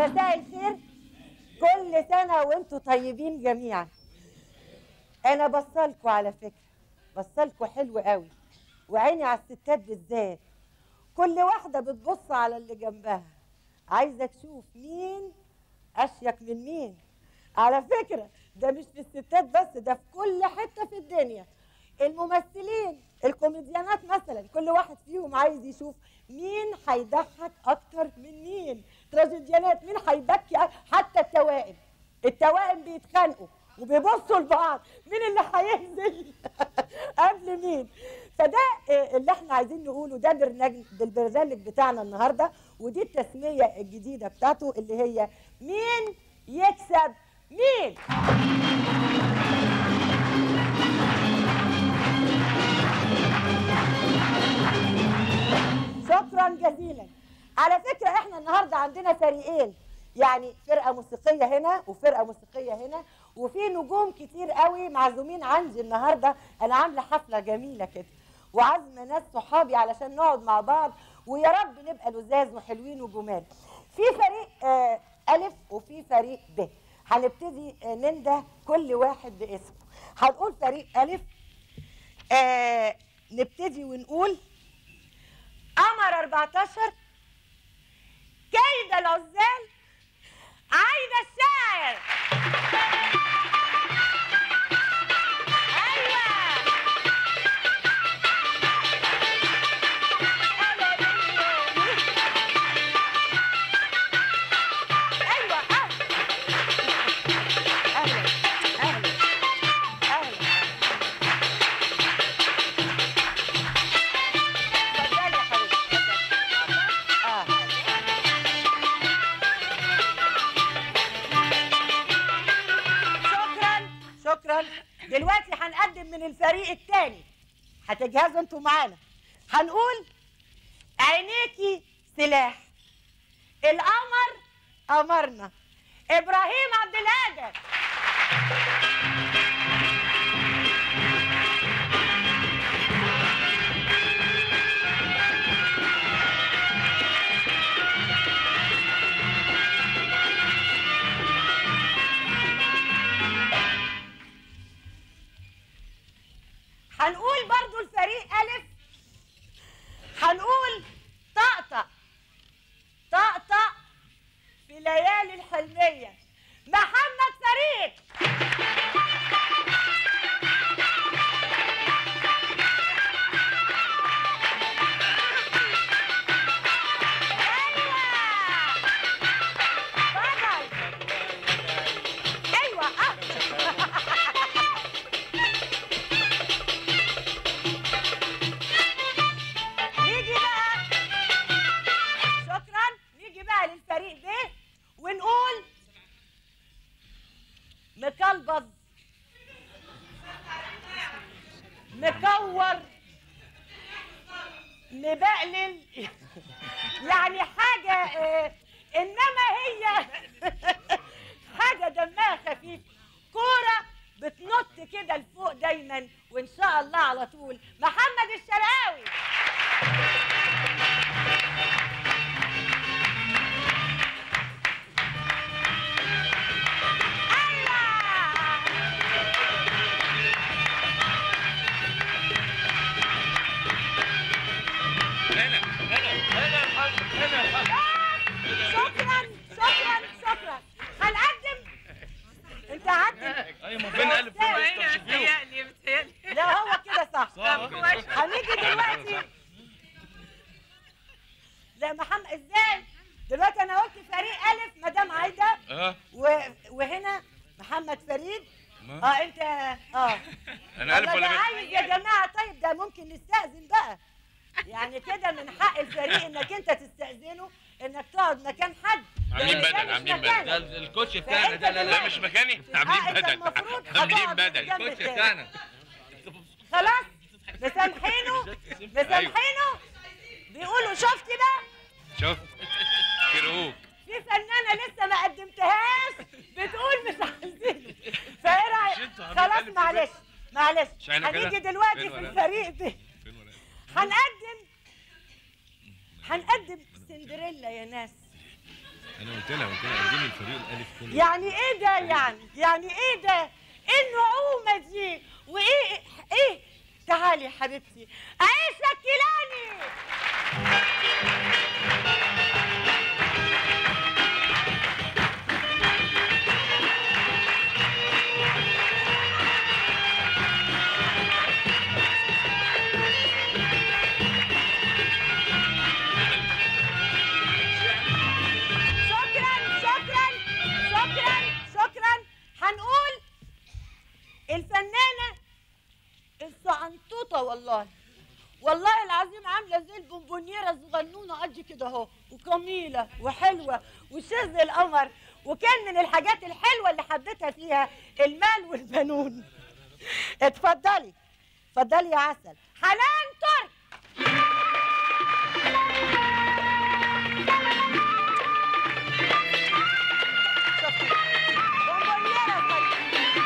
مساء الخير كل سنة وانتم طيبين جميعا انا بصلكوا على فكرة بصلكوا حلو قوي وعيني على الستات بالذات كل واحدة بتبص على اللي جنبها عايزة تشوف مين اشيك من مين على فكرة ده مش في الستات بس ده في كل حتة في الدنيا الممثلين الكوميديانات مثلا كل واحد فيهم عايز يشوف مين هيضحك اكتر من مين تراجيديانات مين هيبكي أك- حتى التوائم التوائم بيتخانقوا وبيبصوا لبعض مين اللي هينزل قبل مين فده آه، اللي احنا عايزين نقوله ده برنامج البرنامج بتاعنا النهارده ودي التسميه الجديده بتاعته اللي هي مين يكسب مين شكرا جزيلا على فكره احنا النهارده عندنا فريقين يعني فرقه موسيقيه هنا وفرقه موسيقيه هنا وفي نجوم كتير قوي معزومين عندي النهارده انا عامله حفله جميله كده وعازمه ناس صحابي علشان نقعد مع بعض ويا رب نبقى لزاز وحلوين وجمال في فريق آه الف وفي فريق ب هنبتدي آه ننده كل واحد باسمه هنقول فريق الف آه نبتدي ونقول قمر 14 كيد العزال عايدة الشاعر ايوه ايوه اهلا اهلا اهلا اهلا اتفضلي يا حبيبتي اه شكرا شكرا دلوقتي هنقدم من الفريق الثاني هتجهزوا انتوا معانا هنقول عينيكي سلاح القمر قمرنا ابراهيم عبد القادر هنقول برضو الفريق ألف هنقول طقطق طقطق في ليالي الحلمية محمد فريد أيوة أيوة آه. نيجي بقى شكرا نيجي بقى للفريق ده ونقول مكلبظ مكور مبقلل يعني حاجة آه، إنما هي حاجة دمها خفيف كورة بتنط كده لفوق دايما وإن شاء الله على طول محمد الشرقاوي هنا هنا هنا يا حاج هنا يا حاج شكرا شكرا شكرا هنقدم انت قدم ايوه ما بين الف لا، وين بتهيألي بتهيألي لا هو كده صح صح هنيجي دلوقتي لا محمد ازاي دلوقتي انا قلت فريق الف مدام عايده اه و... وهنا محمد فريد ما- اه انت اه انا الف والله ولا ده بين عايز يا جماعه طيب ده ممكن نستأذن بقى يعني كده من حق الفريق انك انت تستأذنه انك تقعد مكان حد عاملين لأن ده بدل مش عاملين مكانك. بدل ده الكوتش بتاعنا ده لا لا لا مش مكاني آه، عاملين أنت بدل المفروض عاملين هتقعد بدل جنب الكوتش التاني. بتاعنا خلاص مسامحينه مسامحينه بيقولوا شفتي بقى شوف كروك في فنانه لسه ما قدمتهاش بتقول مش عايزينه فايه رايك مش انتوا عاملين خلاص ألف معلش معلش مش احنا كده؟ هنيجي دلوقتي فين في ولا- الفريق ده فين ولا إيه؟ هنقدم هنقدم سندريلا يا ناس انا قلت لها قلت لها اديني الفريق الالف كله يعني ايه ده يعني يعني ايه ده ايه النعومه دي وايه ايه تعالي يا حبيبتي عيش شكلاني شكرا شكرا شكرا شكرا هنقول الفنانة الصعنطوطة والله والله العظيم عاملة زي البونبونيرة الصغنونة قد كده اهو وجميلة وحلوة وشز القمر وكان من الحاجات الحلوة اللي حبيتها فيها المال والبنون اتفضلي اتفضلي يا عسل حنان ترك شفتي بونبونيرة صغيرة.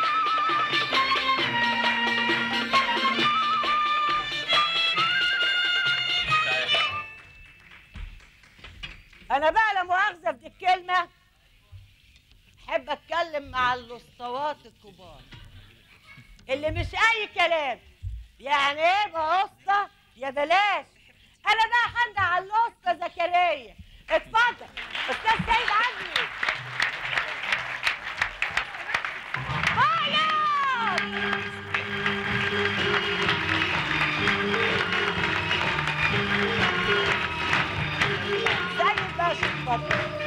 انا بقى لا مؤاخذه في دي الكلمه احب اتكلم مع الاسطوات الكبار اللي مش اي كلام يعني ايه بقى اسطى يا بلاش انا بقى هندع على الاسطى زكريا اتفضل استاذ سيد عزمي هايا سيد باشا اتفضل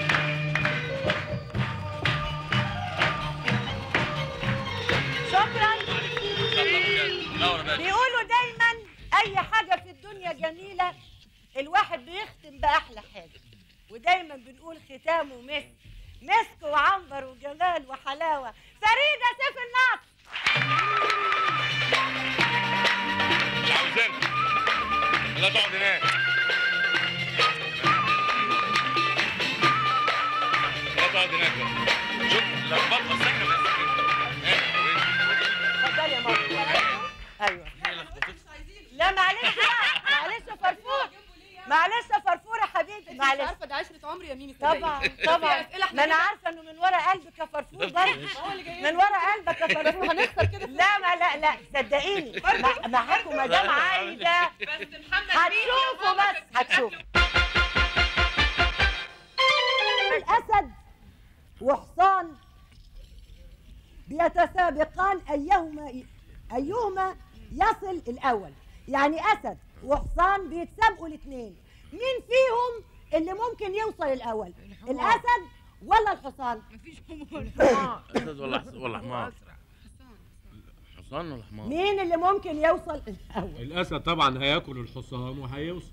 شكرا نور يا باشا بيقولوا دايما اي حاجه في الدنيا جميله الواحد بيختم باحلى حاجه ودايما بنقول ختامه مسك مسك وعنبر وجمال وحلاوه فريده سيف النصر مش عاوزينك لا تقعد هناك لا تقعد هناك بقى. شوف لخبطه السكنه بس هنا حبيبي. اتفضلي يا ماما ايوه هي لخبطتها لا معلش بقى معلش يا فرفور معلش يا فرفور يا حبيبي مش معلش عارفه ده عشرة عمري يا ميمي طبعا طبعا ما انا عارفه انه من ورا قلبك يا فرفور برضه من ورا قلبك يا فرفور هنخسر كده لا ما لا لا صدقيني مع- معاكم مدام عايده بس محمد هتشوفوا بس هتشوفوا الاسد وحصان بيتسابقان ايهما ايهما يصل الاول يعني اسد وحصان بيتسابقوا الاثنين مين فيهم اللي ممكن يوصل الاول الاسد ولا الحصان اسد ولا حص- ولا حمار حصان ولا حمار مين اللي ممكن يوصل الاول الاسد طبعا هياكل الحصان وهيوصل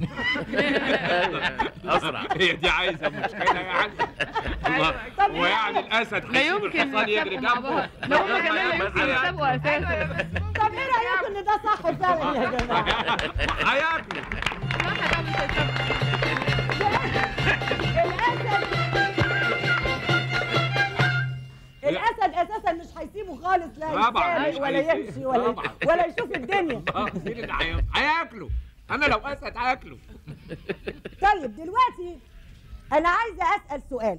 اسرع هي دي عايزه مشكله يعني الله طب هو يعني الاسد لا هيسيب يمكن الحصان يجري يتفقوا مع جنبه بعض لا هم لغاية ما كمان لا ياكل. يمكن يتسابقوا اساسا طب ايه رايكم ان ده صح فعلا يا جماعه هياكلوا صح ده مش هيتسابقوا الاسد الاسد اساسا مش هيسيبه خالص لا طبعا يتسابق مش ولا هيسيب. يمشي ولا طبعا. ولا يشوف الدنيا اه مين اللي هي- هياكلوا انا لو اسد هاكله طيب دلوقتي انا عايزه اسال سؤال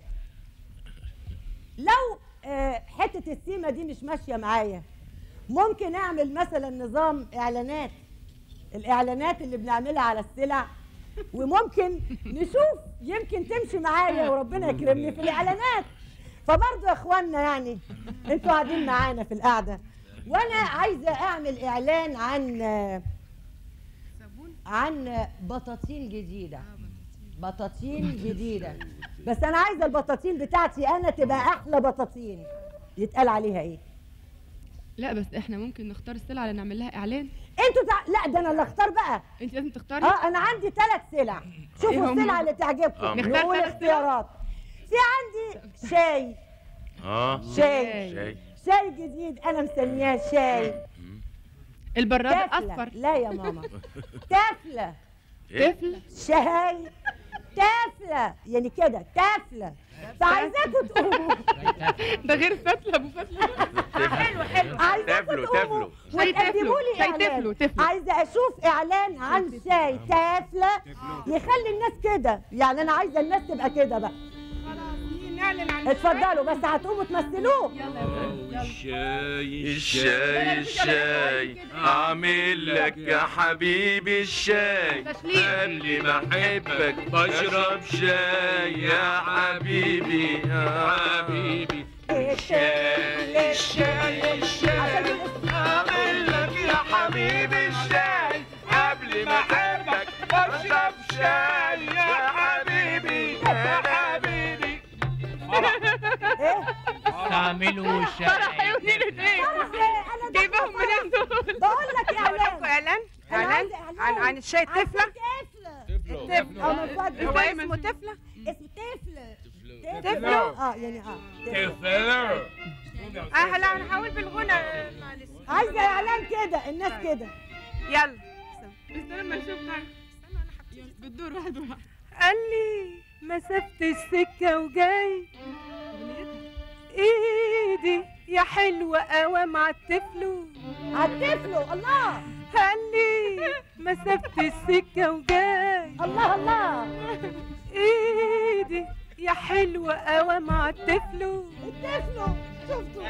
لو آه، حته السيمه دي مش ماشيه معايا ممكن اعمل مثلا نظام اعلانات الاعلانات اللي بنعملها على السلع وممكن نشوف يمكن تمشي معايا وربنا يكرمني في الاعلانات فبرضه يا اخوانا يعني انتوا قاعدين معانا في القعده وانا عايزه اعمل اعلان عن آه، عن بطاطين جديده بطاطين جديده بس انا عايزه البطاطين بتاعتي انا تبقى احلى بطاطين يتقال عليها ايه لا بس احنا ممكن نختار السلعه اللي نعمل لها اعلان انتوا تع... لا ده انا اللي اختار بقى انت لازم تختاري اه انا عندي ثلاث سلع إيه شوفوا هم؟ السلع اللي تعجبكم آه. نختار نقول ثلاث سلع؟ اختيارات في عندي شاي اه شاي شاي شاي جديد انا مسمياه شاي البراد تافله الاصفر لا يا ماما تافله ايه طفل شاي تافله يعني كده تافله فعايزاكم تقوموا ده غير فتله ابو فتله حلو حلو عايزاكم تافلو، تقوموا تافلو. شاي وتقدموا لي تافلو، شاي اعلان تافلو، تافلو. عايزه اشوف اعلان عن شاي تافله يخلي الناس كده يعني انا عايزه الناس تبقى كده بقى نعلن عن اتفضلوا بس هتقوموا تمثلوه الشاي الشاي الشاي اعمل لك يا حبيبي الشاي قبل ما احبك بشرب شاي يا حبيبي يا حبيبي الشاي الشاي الشاي اعمل لك يا حبيبي الشاي قبل ما احبك بشرب شاي يا حبيبي يا حبيبي ايه تعملوا شاي فرح ايه انا جايباهم داخلة منين دول؟ بقول لك عندكم اعلان اعلان أنا اعلان عايزة إعلان. عن عن الشاي عايزة الطفله طفل الطفل اه من فضلك هو اسمه طفله اسمه طفل طفل؟ اه يعني اه طفل. اه لا انا هقول بالغنى معلش عايزه اعلان كده الناس كده يلا استنى لما نشوف حاجه بتدور واحد واحد قال لي مسافة السكة وجاي ايدي يا حلوة قوام عالطفل عالطفل الله قال لي مسافة السكة وجاي الله الله ايدي يا حلوة قوام عالطفل الطفل شفتوا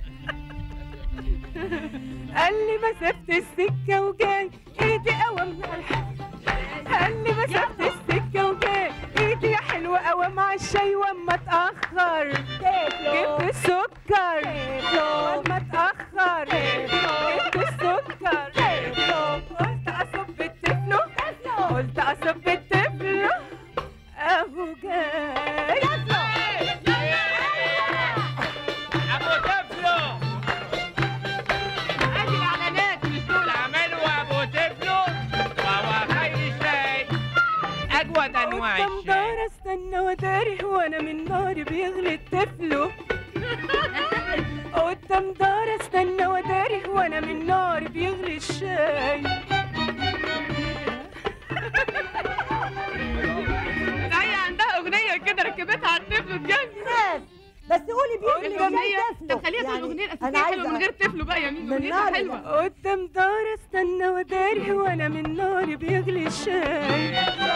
قال لي مسافة السكة وجاي ايدي قوام عالحب قال لي مسافة السكة وجاي ايدي يا حلوة قوام عالشاي واما اتأخر جبت السكر واما اتأخر جبت السكر قلت اصب الطفل قلت اصب الطفل اهو جاي ابو طفلو ادي الاعلانات مش دول عملوا ابو طفلو وهو خير الشاي اجود انواع قدام الشاي دار استنى وداري وانا من نار بيغلي الطفل قدام دار استنى وداري وانا من نار بيغلي الشاي هي عندها اغنيه كده ركبتها على الطفل بجد ناس بس قولي بيغلي الاغنيه ازاي طفله طب خليها تقول الاغنيه انا الاساسيه حلوه من عايزه غير طفل بقى يا مين من اغنيتها نار حلوه قدام دار استنى وداري وانا من نار بيغلي الشاي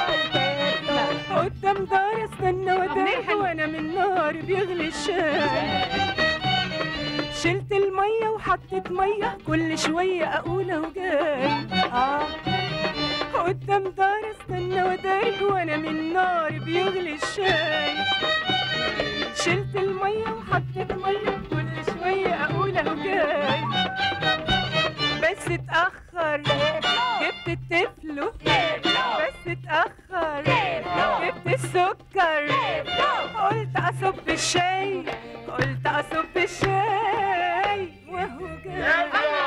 قدام دار استنى وداري وانا من نار بيغلي الشاي شلت المية وحطيت مية كل شوية أقول أهو جاي اه قدام دار استنى وداري وانا من نار بيغلي الشاي شلت المية وحطيت مية كل شوية اقول اهو جاي بس اتأخر جبت الطفل بس اتأخر جبت السكر قلت اصب الشاي قلت اصب الشاي وهو جاي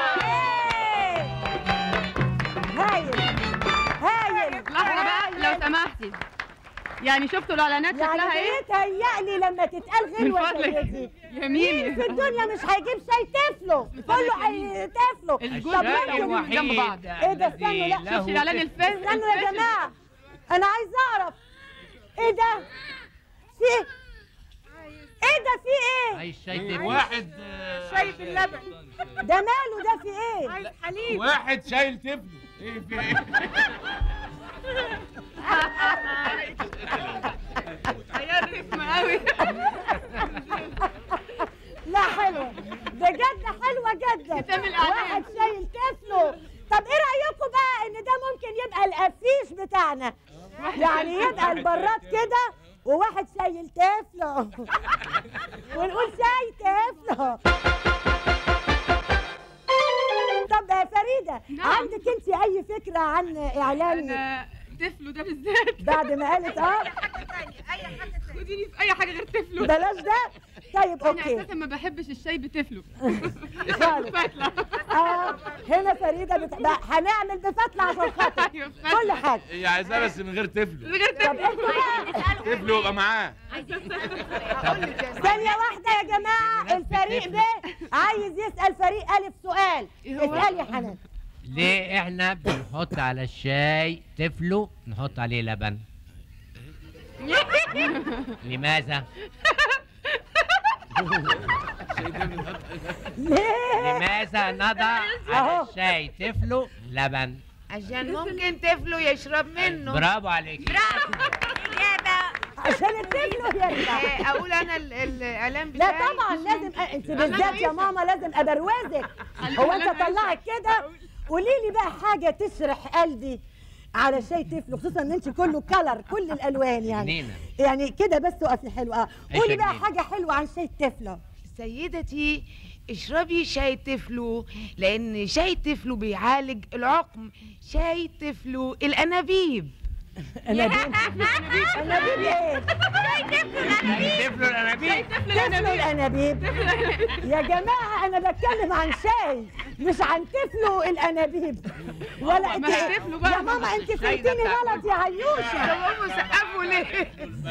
هايل هايل لحظه بقى لو سمحتي يعني شفتوا الاعلانات يعني شكلها ايه بيتهيألي لما تتقال من غنوة زي فضلك دي يا مين ميمي في الدنيا مش هيجيب شاي طفله كله هيطفله الجزء طب الشاي ممكن جنب بعض ايه ده استنوا لا شوفي الاعلان الفيلم استنوا يا جماعه انا عايزه اعرف ايه ده في ايه ده في ايه عايز شاي واحد شاي باللبن ده ماله ده في ايه عايز حليب واحد شايل طفله ايه في ايه عيال رخمه قوي لا حلوه بجد حلوه جدا بتعمل إعلان. واحد شايل طفله طب ايه رايكم بقى ان ده ممكن يبقى الافيش بتاعنا يعني يبقى البراد كده وواحد شايل طفله ونقول شاي طفله طب يا فريده نعم. عندك انت اي فكره عن اعلان انا طفله ده بالذات بعد ما قالت اه خديني في اي حاجه غير طفله بلاش ده طيب انا اوكي اساسا ما بحبش الشاي بطفله خالص. فتله اه هنا فريده بت... بقى هنعمل بفتله عشان خاطر أيوة، كل حاجه هي عايزاه بس من غير طفل من غير طب طفله انتوا بقى طفل يبقى معاه ثانيه واحده يا جماعه الفريق ب عايز يسال فريق الف سؤال إيه هو؟ اسال يا حنان ليه احنا بنحط على الشاي طفله نحط عليه لبن لماذا ليه لماذا نضع على الشاي طفله لبن عشان ممكن طفله يشرب منه برافو عليك عشان الطفل يرجع إيه، اقول انا ال- الاعلان لا بتاعي طبعا لازم أ- انت بالذات يا ماما لازم ابروزك هو انت طلعك كده قولي لي بقى حاجه تشرح قلبي على شاي تفل خصوصا ان انت كله كلر كل الالوان يعني جنينة. يعني كده بس وقفي حلوه اه قولي بقى جنينة. حاجه حلوه عن شاي التفله سيدتي اشربي شاي تفلو لان شاي تفلو بيعالج العقم شاي تفلو الانابيب انابيب انابيب ايه تفلوا الانابيب تفلوا الانابيب يا جماعه انا بتكلم عن شاي مش عن تفلوا الانابيب ولا انت ما هي تفلوا بقى. يا ماما انت فهمتني غلط يا عيوشه هم سقفوا ليه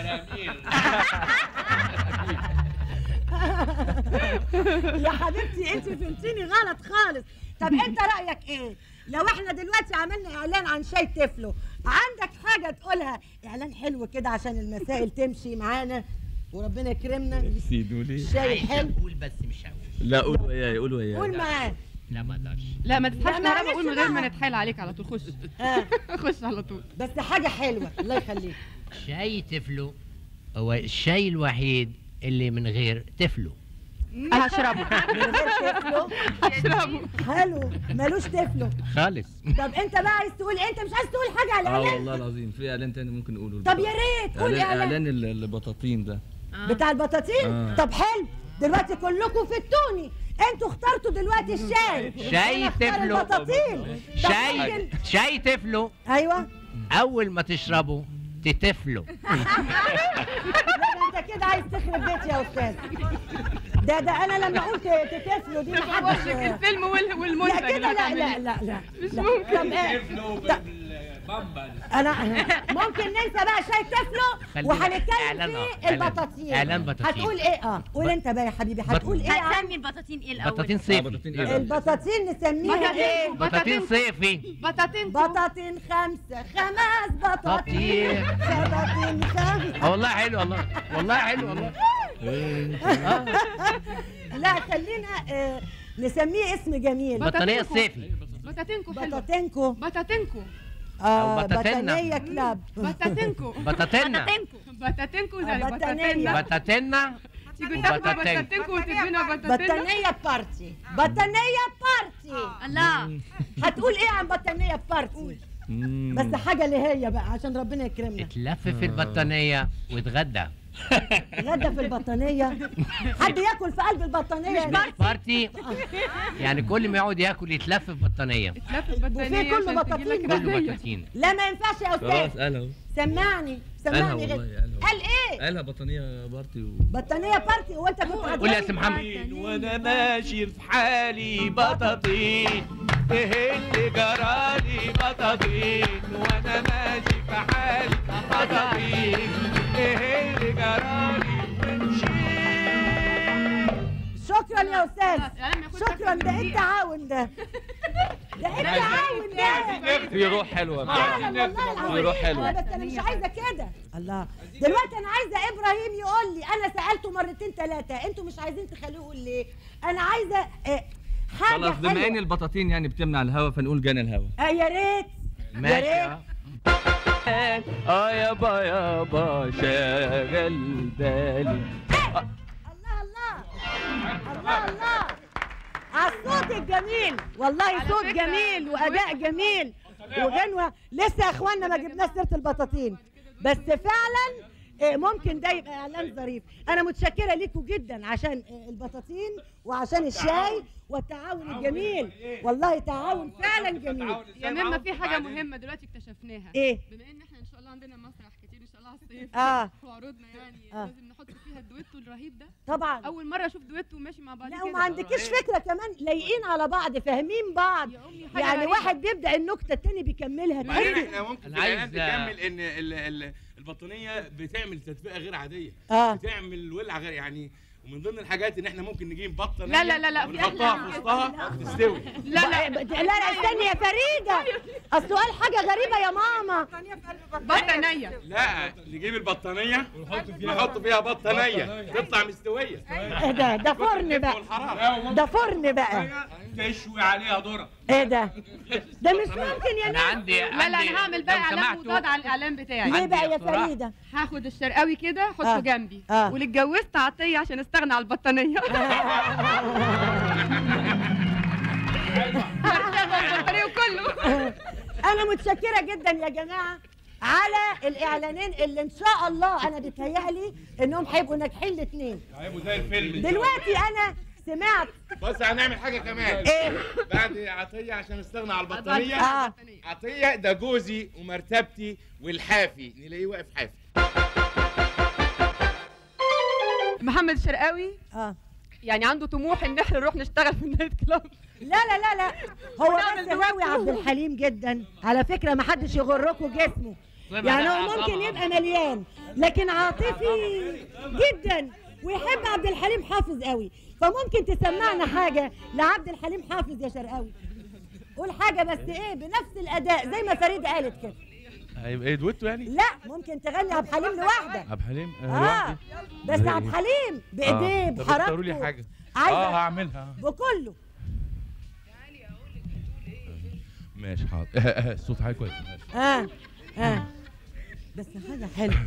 يا حبيبتي انت فهمتيني غلط خالص طب انت رايك ايه لو احنا دلوقتي عملنا اعلان عن شاي تفلو عندك حاجه تقولها اعلان حلو كده عشان المسائل تمشي معانا وربنا يكرمنا الشاي الحلو قول بس مش هقول لا قول وياي قول وياي قول معاه لا ما اقدرش لا ما تضحكش لا، كهربا معلش قول من غير ما بقى. نتحايل عليك على طول خش آه. خش على طول بس حاجه حلوه الله يخليك شاي تفلو هو الشاي الوحيد اللي من غير تفلو هشربه من غير تفلو هشربه حلو ملوش تفلو خالص طب انت بقى عايز تقول إيه؟ انت مش عايز تقول حاجه على اه الاعلان والله العظيم في اعلان تاني ممكن نقوله طب يا ريت قول اعلان اعلان اعلان ال- البطاطين ده بتاع البطاطين آه. طب حلو دلوقتي كلكم فدتوني انتوا اخترتوا دلوقتي الشاي شاي أنا أختار تفلو. البطاطين طب شاي ممكن- شاي تفلو ايوه اول ما تشربه تتفلو لا انت كده عايز تخرب بيتي يا استاذ ده ده انا لما قلت تتفلوا دي ما بوشك حدش الفيلم وال- لا والمنتج كده اللي لا لا هتعمليه. لا لا مش لا. ممكن. طب إيه؟ طب- انا ممكن ننسى بقى شاي تفلو خلينا وهنتكلم إعلان في آه، إعلان- البطاطين إعلان بطاطين. هتقول ايه اه قول انت بقى يا حبيبي هتقول ايه عن هنسمي البطاطين ايه الاول بطاطين آه، صيفي بطاطين ايه بقى؟ البطاطين نسميها ايه بطاطين صيفي بطاطين بطاطين خمسة خمس بطاطين بطاطين. بطاطين خمسة اه والله حلو والله والله حلو والله لا خلينا آه، نسميه اسم جميل بطانية الصيفي بطاطينكو حلو بطاطينكو بطاطينكو آه أو بطاطنة. بطانية كلاب بطاطينكو بطاطينا بطاطينكو زي آه، بطانية. بطاطينا بطاطينا تيجوا تاخدوا بطاطين. بطاطينكو وتدونا بطاطينا بطانية بارتي بطانية بارتي الله هتقول ايه عن بطانية بارتي مم. بس حاجة اللي هي بقى عشان ربنا يكرمنا اتلف في البطانية واتغدى غدا في البطانية حد ياكل في قلب البطانية مش بارتي يعني كل ما يقعد ياكل يتلف في بطانية اتلف البطانية كله عشان بطاطين تجيلك بقى. كله رزية. بطاطين لا ما ينفعش يا خلاص استاذ قالها اهو سمعني قالها سمعني والله غير قالها قال ايه قالها بطانية بارتي و... بطانية بارتي هو انت كنت قول يا سي محمد وانا ماشي في حالي بطاطين ايه اللي جرالي بطاطين وانا ماشي في حالي بطاطين ايه اللي جرالي شكرا يا استاذ يعني ما ياخدش شكرا أكتر ده من ايه دقيقة. التعاون ده ده ايه التعاون ده في روح حلوة فعلا والله في روح العظيم حلوة بس انا مش عايزه كده الله دلوقتي انا عايزه ابراهيم يقول لي انا سالته مرتين ثلاثه انتوا مش عايزين تخلوه يقول ليه انا عايزه آه، حاجه خلاص بما ان حلوه البطاطين يعني بتمنع الهوا فنقول جانا الهوا آه يا ريت ماشي يا اه اه يابا يابا شاغل بالي الله الله الله الله على الصوت الجميل والله على صوت فكرة جميل واداء جميل وغنوه لسه يا اخوانا ما جبناش سيره البطاطين بس فعلا آه، ممكن ده يبقى اعلان ظريف انا متشكره ليكم جدا عشان آه، البطاطين وعشان الشاي والتعاون الجميل والله تعاون فعلا جميل يا ماما في حاجة مهمة دلوقتي اكتشفناها ايه بما ان احنا ان شاء الله عندنا مسرح كتير ان شاء الله على الصيف اه وعروضنا يعني آه. لازم نحط فيها الدويتو الرهيب ده طبعا اول مرة اشوف دويتو ماشي مع بعض لا كده وما عندكيش فكره كمان لايقين على بعض فاهمين بعض يا امي حاجة يعني غريبة. واحد بيبدا النكته التاني بيكملها بعدين تحسي احنا ممكن أنا في عايز- الاعلان تكمل ان ال- ال- البطانيه بتعمل تدفئه غير عاديه اه بتعمل ولعه غير يعني ومن ضمن الحاجات ان احنا ممكن نجيب بطه لا، لا، لا، لا، في ونحطها أحلى في من وسطها تستوي لا لا لا لا استني يا فريده اصل قال حاجه غريبه يا ماما بطانية لا نجيب البطانيه نحط فيها بطانيه تطلع مستويه إيه ده ده فرن بقى والحراره ده فرن بقى تشوي عليها ذره ايه ده ده مش ممكن يا انا ناس عندي لا لا عندي- انا هعمل بقى لو اعلان سمحتوا- مضاد على الاعلان بتاعي ليه بقى يا اقتراح. فريده هاخد الشرقاوي كده احطه آه. جنبي آه. واللي اتجوزت عطيه عشان استغنى على البطانيه هشتغل البطانيه كله انا متشكره جدا يا جماعه على الاعلانين اللي ان شاء الله انا بيتهيألي انهم هيبقوا ناجحين الاثنين هيبقوا زي الفيلم دلوقتي انا سمعت بص هنعمل حاجه كمان ايه بعد عطيه عشان استغنى على البطانيه اه عطيه ده جوزي ومرتبتي والحافي نلاقيه واقف حافي محمد الشرقاوي اه يعني عنده طموح ان احنا نروح نشتغل في النايت كلاب لا لا لا لا هو ونعمل بس دويتو. غاوي عبد الحليم جدا على فكره ما حدش يغركوا جسمه يعني هو ممكن يبقى مليان لكن عاطفي جدا ويحب عبد الحليم حافظ قوي فممكن تسمعنا حاجه لعبد الحليم حافظ يا شرقاوي قول حاجه بس ايه بنفس الاداء زي ما فريده قالت كده هيبقى ايه دويتو يعني؟ لا ممكن تغني عبد الحليم لوحدك عبد الحليم اه بس إيه؟ عبد الحليم بايديه طب اختاروا لي بحركته حاجه عايزة- اه هعملها بكله ماشي حاضر الصوت حاجه كويس ماشي اه اه بس حاجه حلوه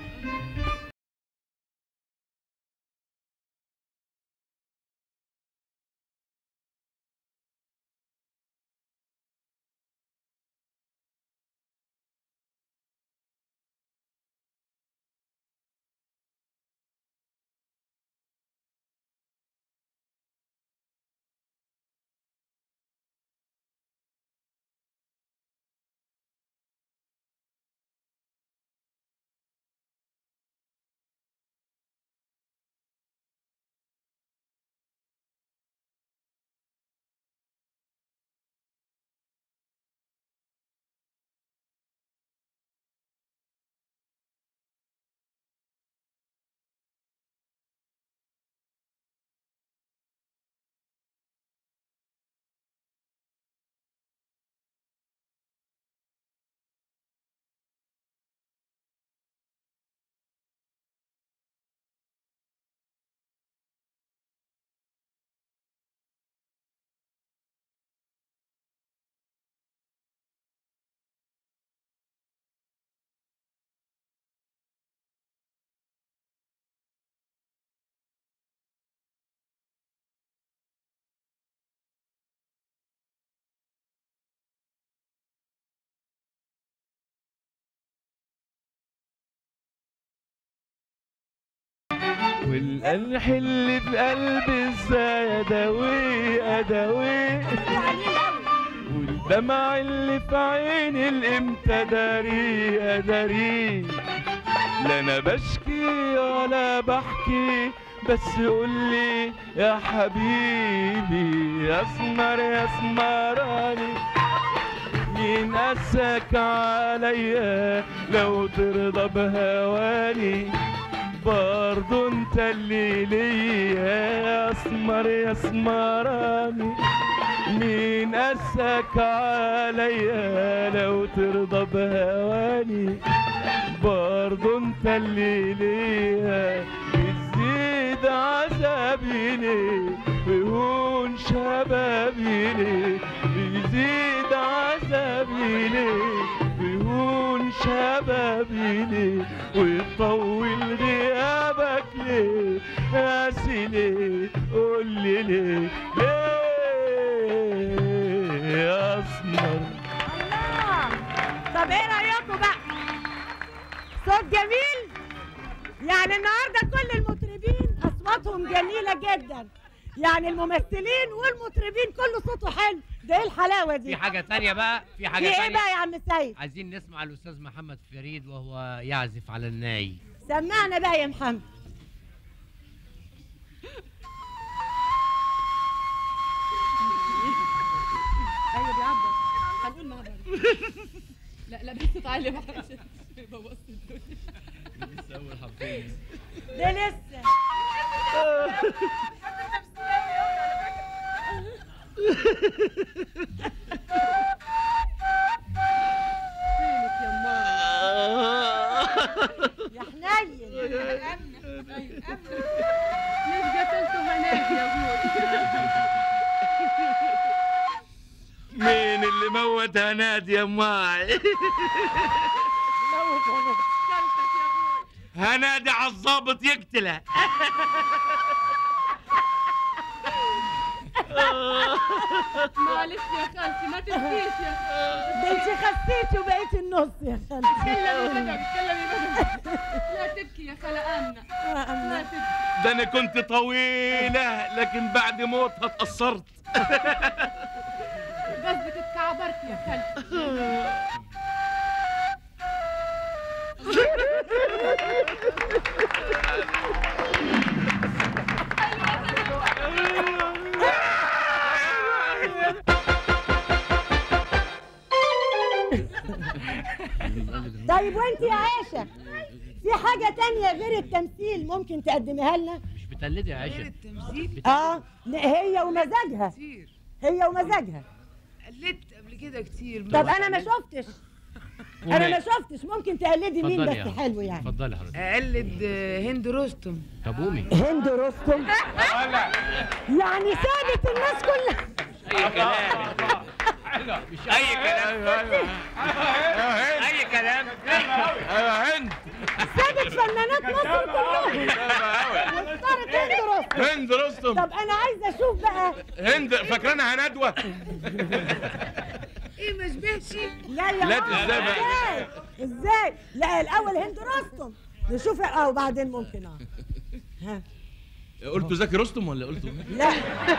والقلح اللي في قلبي ازاي اداويه اداويه والدمع اللي في عيني الامتى داري اداري لا انا بشكي ولا بحكي بس قولي يا حبيبي يا اسمر يا اسمراني مين قاسك عليا لو ترضى بهواني برضو انت اللي ليا يا اسمر يا اسمراني مين قاسك عليا لو ترضى بهواني برضو انت اللي ليا بتزيد عذابي ليه ويهون شبابي ليه بيزيد عذابي ليه ويهون شبابي ليه ويطول غيابك ليه قاسي ليه قولي ليه ليه يا اسمر الله طب ايه رايكم بقى صوت جميل يعني النهارده كل المطربين اصواتهم جميله جدا يعني الممثلين والمطربين كله صوته حلو ده ايه الحلاوه دي في حاجة تانية بقى في في حاجة ايه تانية بقى يا عم سيد عايزين نسمع الأستاذ محمد فريد وهو يعزف على الناي سمعنا بقى يا محمد ايوه بيعبر هنقول مع بعض لا لا بس تعالي بقى عشان بوظت الدنيا ده لسه فينك يا ماما يا حنين ليش قتلتوا هناك يا ابوي مين اللي موت هناد يا ماي هنادي على الضابط يقتله معلش يا خالتي ما تبكيش يا ده انت خسيتي وبقيت النص يا خالتي تكلمي بدك تكلمي بدك لا تبكي يا خالة آمنة لا تبكي ده انا كنت طويله لكن بعد موتها اتأثرت قصدك اتكعبرت يا خالتي طيب وانت يا عائشه في حاجه تانية غير التمثيل ممكن تقدميها لنا مش بتقلدي يا عائشه التمثيل اه هي ومزاجها كتير هي ومزاجها قلدت قبل كده كتير طب انا ما شفتش انا ما شفتش ممكن تقلدي مين اتفضلي يا بس حضرتك. حلو يعني اتفضلي حضرتك اقلد آه، هند رستم طب قومي هند رستم يعني سادت الناس كلها اي كلام اي كلام اي كلام يا هند سادت فنانات مصر كلهم واختارت هند رستم هند رستم طب انا عايزه اشوف بقى هند فاكرانها هندوه ايه ما شبهش لا يا لا، ماما، ازاي بقى؟ ازاي ازاي لا الاول هند رستم نشوف اه وبعدين ممكن اه ها قلتوا زكي رستم ولا قلتوا لا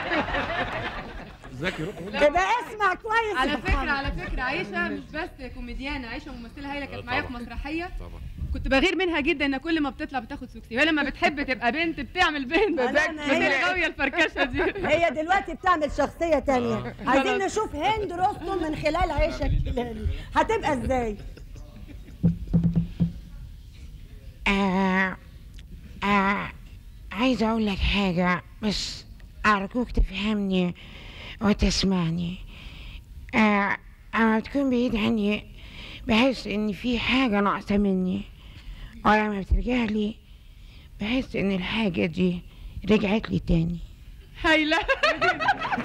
زكي رستم يبقى اسمع كويس على يا فكرة محمد. على فكرة عايشة مش بس كوميديانة عايشة ممثلة هايلة كانت معايا في طبعا. مسرحية طبعا كنت بغير منها جدا ان كل ما بتطلع بتاخد سوكسي وهي لما بتحب تبقى بنت بتعمل بنت لا، لا، بس هي- هي غاوية الفركشة دي هي دلوقتي بتعمل شخصية تانية عايزين نشوف هند رستم من خلال عيشة الكيلاني هتبقى ازاي آه آه عايزة أقول لك حاجة بس أرجوك تفهمني وتسمعني آه أما تكون بعيد عني بحس إن في حاجة ناقصة مني ولما بترجع لي بحس إن الحاجة دي رجعت لي تاني هايلة والله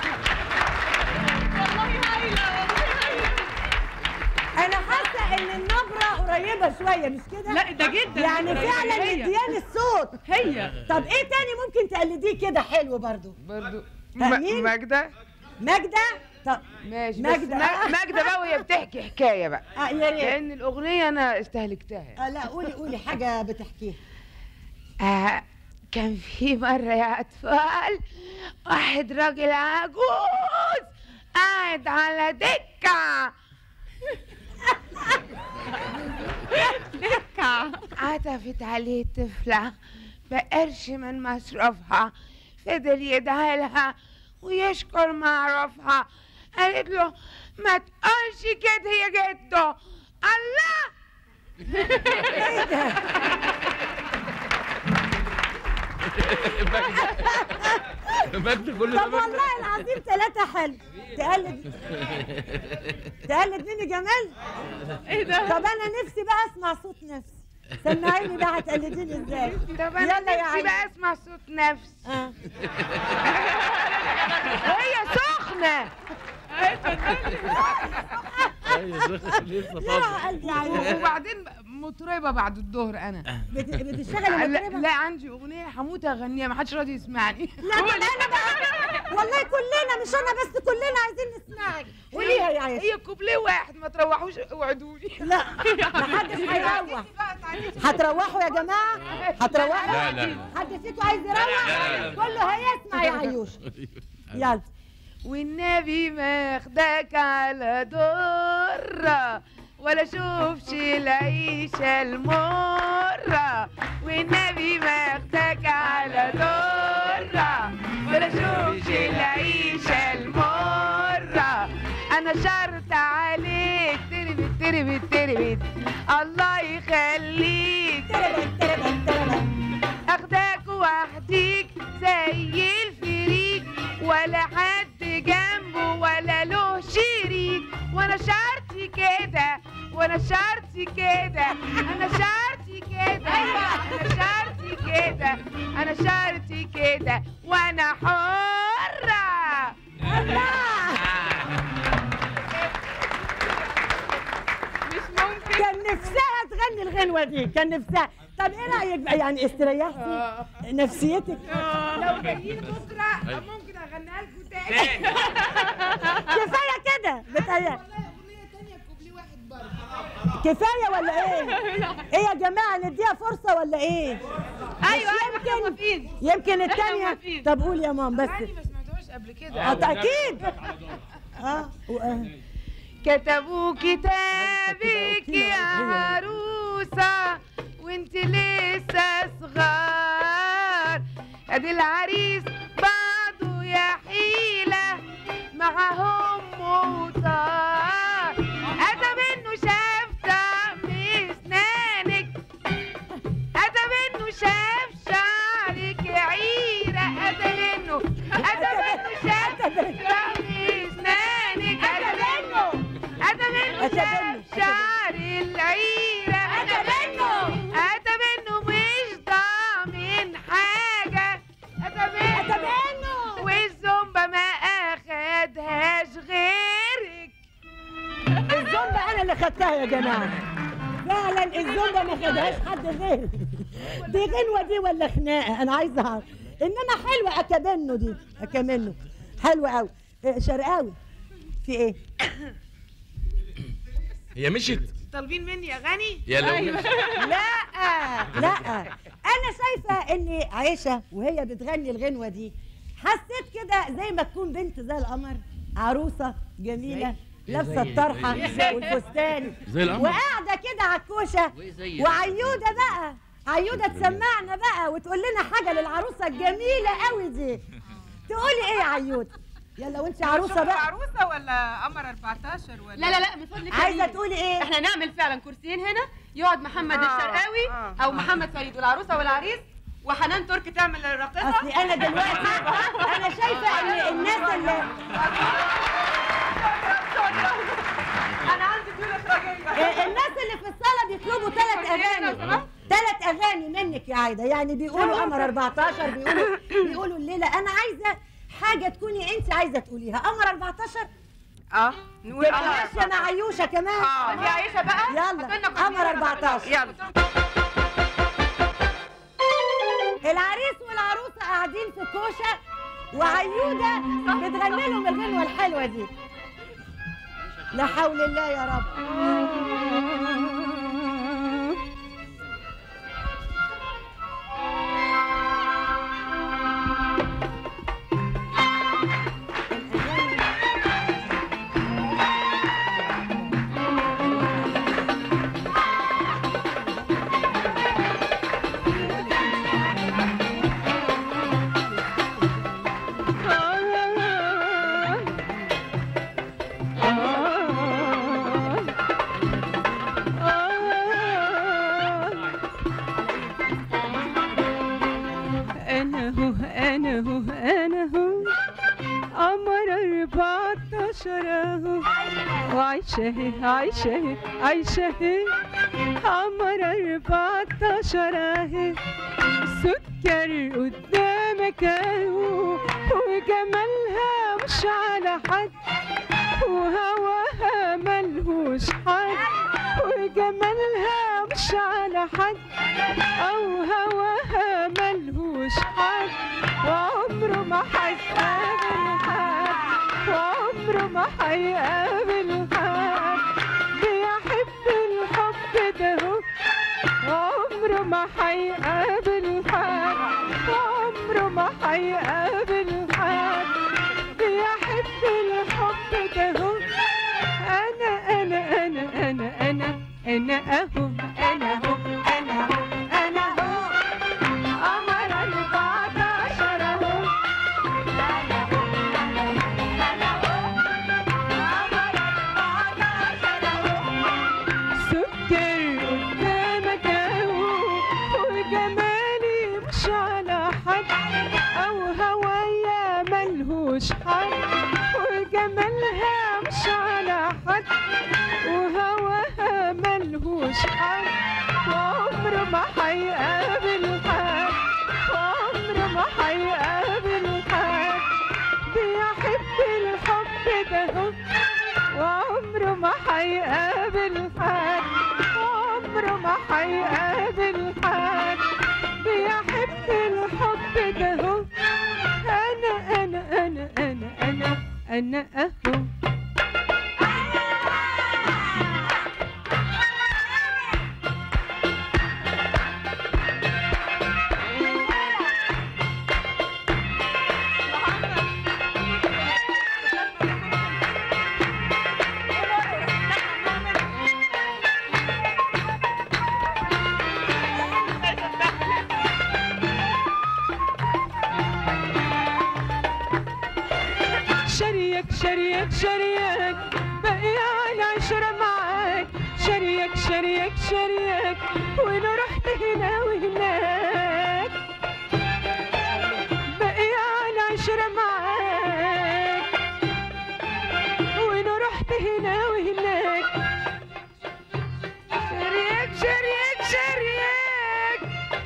هايلة والله هايلة انا حاسة ان النبرة قريبة شوية مش كده لا ده جدا يعني فعلا هي. مديان الصوت هي طب ايه تاني ممكن تقلديه كده حلو برضو برضو م- مين؟ ماجدة ماجدة طب ماشي ماجدة. ماجدة ماجدة بقى وهي بتحكي حكاية بقى آه يا ريت لأن الأغنية أنا استهلكتها آه لا قولي قولي حاجة بتحكيها آه كان في مرة يا أطفال واحد راجل عجوز قاعد على دكة دكة عطفت عليه طفلة بقرش من مصروفها فضل يدعي لها ويشكر معروفها قالت له ما تقولش كده يا جدو الله مجد كل طب والله العظيم ثلاثة حلو تقلد تقلد مين جمال ايه ده طب انا نفسي بقى اسمع صوت نفسي سمعيني بقى هتقلديني ازاي طب يلا أنا يا نفسي عيني. بقى أسمع صوت نفسي آه. وهي سخنة لسه يا قلبي يا عيني وبعدين مطربة بعد الظهر أنا بت- بتشتغلي لا, مطربة لا عندي أغنية هموت أغنيها ما حدش راضي يسمعني لا طب انا بقى والله كلنا مش انا بس كلنا عايزين نسمعك قوليها يا عيشة هي كوبليه واحد ما تروحوش اوعدوني لا محدش هيروح هتروحوا يا جماعة هتروحوا لا، لا، لا. حد فيكم عايز يروح كله هيسمع يا عيوش يلا والنبي ماخدك على درة ولا شوفش العيشة المرة والنبي ماخدك على درة ولا شوفش العيشة المرة أنا شرط عليك تربت تربت تربت الله يخليك تربت تربت تربت اخدك وحديك زي الفريق ولا حد جنبه ولا له شريك وانا شرطي كده وانا شرطي كده انا شرطي كده انا شرطي كده انا شرطي كده وانا حرة الغنوه دي كان نفسها طب ايه رايك بقى يعني استريحتي نفسيتك لو جايين بكره أيوة. ممكن اغنيها لكم تاني كفايه كده بتهيألي والله اغنيه تانيه كوبليه واحد برضه كفايه ولا ايه؟ ايه يا جماعه نديها فرصه ولا ايه؟ ايوه ايوه احنا موافقين يمكن الثانيه موافقين. طب قول يا مام بس غني ما سمعتوش قبل كده اه اكيد اه و- آه. كتبوا كتابك يا عروسة وانت لسه صغار ادي العريس بعضه يا حيلة معهم موتار اتى منه شاف طعم اسنانك اتى منه شاف شعرك عيرة اتى منه اتى منه شاف طعم اسنانك اتى منه اتى منه أتى شاف منه. شعر العيرة اتى منه اتى منه مش ضامن حاجة اتى منه أتى منه. والزومبا ما اخدهاش غيرك الزومبا انا اللي خدتها يا جماعه فعلا الزومبا ما خدهاش حد غيري دي غنوه دي ولا خناقه انا عايزه اعرف انما حلوه اكمنه دي اكمنه حلوه قوي شرقاوي في ايه هي مشيت طالبين مني اغاني يا لو مشيت لا لا انا شايفه ان عائشه وهي بتغني الغنوه دي حسيت كده زي ما تكون بنت زي القمر عروسه جميله لابسه زي- الطرحه زي- والفستان زي القمر وقاعده كده على الكوشه وزي وعيوده بقى عيوده تسمعنا بقى وتقول لنا حاجه للعروسه الجميله قوي دي تقولي ايه يا عيوده يلا وانت عروسه بقى عروسه ولا قمر 14 ولا لا لا لا من فضلك يا عايزه ميمي. تقولي ايه احنا نعمل فعلا كرسيين هنا يقعد محمد آه، الشرقاوي آه. او محمد فريد والعروسه والعريس وحنان ترك تعمل الراقصه اصلي انا دلوقتي انا شايفه ان الناس اللي انا عندي دول اخراجيه آه، الناس اللي في الصاله بيطلبوا ثلاث اغاني ثلاث اغاني منك يا عايده يعني بيقولوا قمر 14 بيقولوا بيقولوا الليله انا عايزه حاجه تكوني انت عايزه تقوليها قمر 14 اه نقول تبقى قمر ماشيه مع عيوشه كمان اه دي عايشه بقى يلا قمر 14 يلا العريس والعروسه قاعدين في كوشه وعيوده بتغني لهم الغنوه الحلوه دي لا حول الله يا رب انا هو انا هو انا هو قمر 14 اهو وعايشة اهي عايشة اهي عايشة اهي قمر 14 اهي سكر قدامك اهو وجمالها مش على حد وهواها ملهوش حد وجمالها مش على حد او هواها ملهوش حد وعمره ما هيقابل حد وعمره ما هيقابل حد بيحب الحب ده هو وعمره ما هيقابل حد وعمره ما هيقابل حد بيحب الحب ده هو انا انا انا انا انا انا اهو انا اهو انا اهو انا اهو قمر 14 اهو سكر قدامك اهو وجمالي مش على حد او هوايا ملهوش حد وجمالها مش على حد وهواها ملهوش حد وعمره ما هيقابل حد وعمره ما هيقابل حد بيحب الحب ده هو وعمره ما هيقابل حد وعمره ما ما هيقابل حد بيحب الحب ده هو انا انا انا انا انا انا اهو شريك شريك شريك بقي العشرة معاك شريك شريك شريك وانا رحت هنا وهناك بقي العشرة معاك وانا رحت هنا وهناك شريك شريك شريك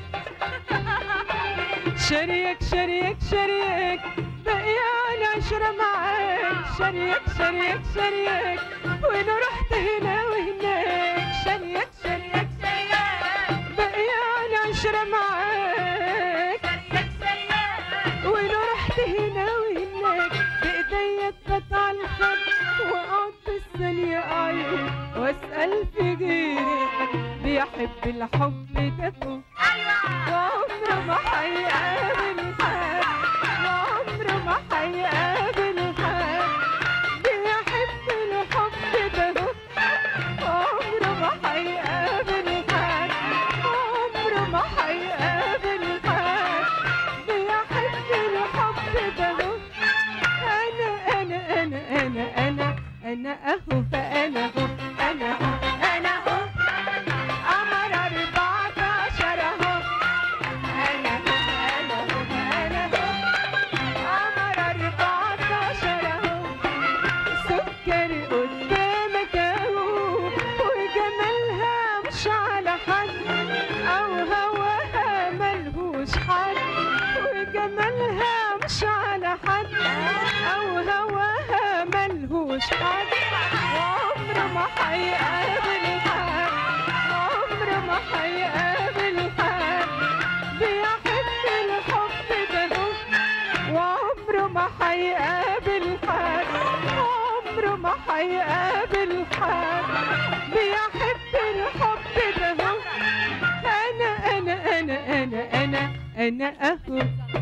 شريك شريك شريك بقي العشرة معاك شريك شريك شريك وانا رحت هنا وهناك شريك شريك شريك بقي العشرة معاك وانا رحت هنا وهناك بايديا اتقطع الخد واقعد بالثانية اعيط واسأل في غيري بيحب الحب ده وعمره ما هيقابل حد وعمره ما هيقابل حد بيحب الحب ده عمره ما هيقابل حد عمره ما هيقابل حد بيحب الحب ده انا انا انا انا انا انا اهو فانا اهو انا اهو انا اهو قمر 14 اهو انا اهو انا اهو انا اهو قمر 14 اهو سكر قدامك اهو وجمالها مش على حد او هواها ملهوش حد وجمالها مش على حد او هواها ملهوش حد وعمره ما هيقابل حد عمره ما هيقابل حد بيحب الحب ده وعمره ما هيقابل حد عمره ما هيقابل حد بيحب الحب ده انا انا انا انا انا انا اهو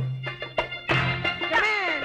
كمان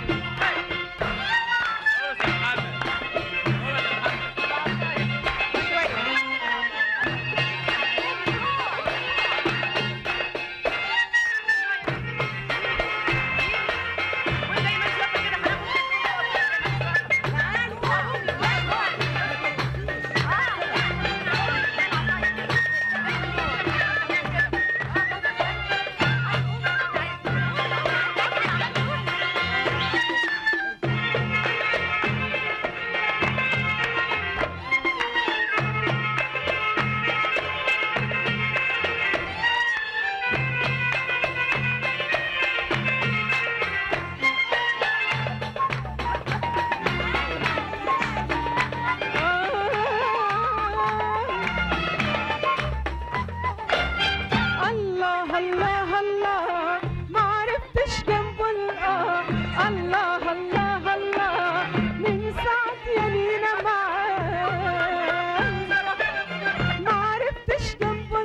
الله الله الله ما عرفتش جنبه الآه الله الله الله من ساعة يا لينا معاه ما عرفتش جنبه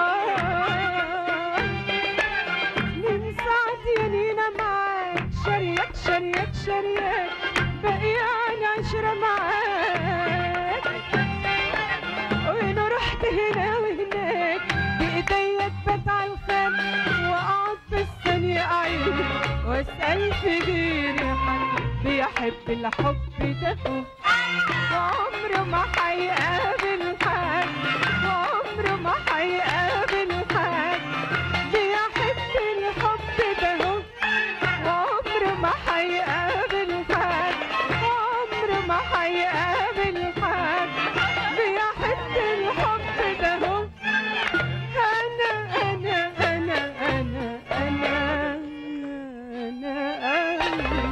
الآه من ساعة يا لينا معاك شريك شريك شريك بقي على عشرة معاك وانا رحت هنا وهناك بايديا اتبت على الخد واقعد في الثانية اعيد واسأل في غيري حد بيحب الحب ده وعمره ما هيقابل حد وعمره ما هيقابل حد بيحب الحب ده وعمره ما هيقابل حد عمره ما هيقابل حد بيحب الحب ده انا انا انا انا انا انا انا, أنا.